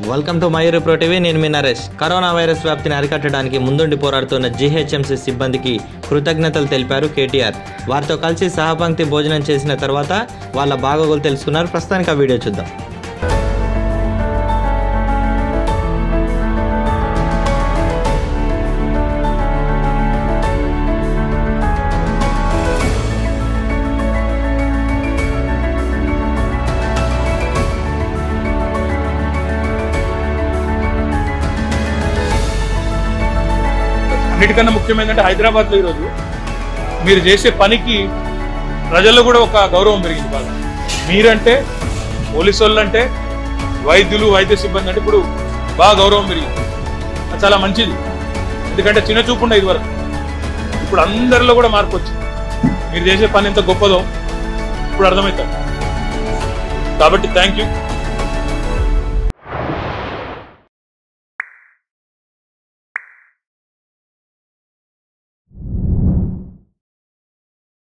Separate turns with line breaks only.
welcome to Mayuri pro TV నేను మీ Naresh corona virus వ్యాప్తిని అరికట్టడానికి ముందుండి పోరాడుతున్న జీహెచ్ఎంసీ సిబ్బందికి కృతజ్ఞతలు తెలిపారు కేటీఆర్ వారితో కలిసి సహపంక్తి భోజనం చేసిన తర్వాత వాళ్ళ బాగోగులు తెలుసుకున్నారు ప్రస్తుతానికి ఆ వీడియో చూద్దాం
అన్నిటికన్నా ముఖ్యమైనదంటే హైదరాబాద్లో ఈరోజు మీరు చేసే పనికి ప్రజల్లో కూడా ఒక గౌరవం పెరిగింది బాగా మీరంటే పోలీసు వాళ్ళు అంటే వైద్యులు వైద్య సిబ్బంది అంటే ఇప్పుడు బాగా గౌరవం పెరిగింది అది చాలా మంచిది ఎందుకంటే చిన్న చూపు ఉండే ఇది వరకు ఇప్పుడు అందరిలో కూడా మార్పు వచ్చింది మీరు చేసే పని ఎంత గొప్పదో ఇప్పుడు అర్థమవుతుంది కాబట్టి థ్యాంక్ యూ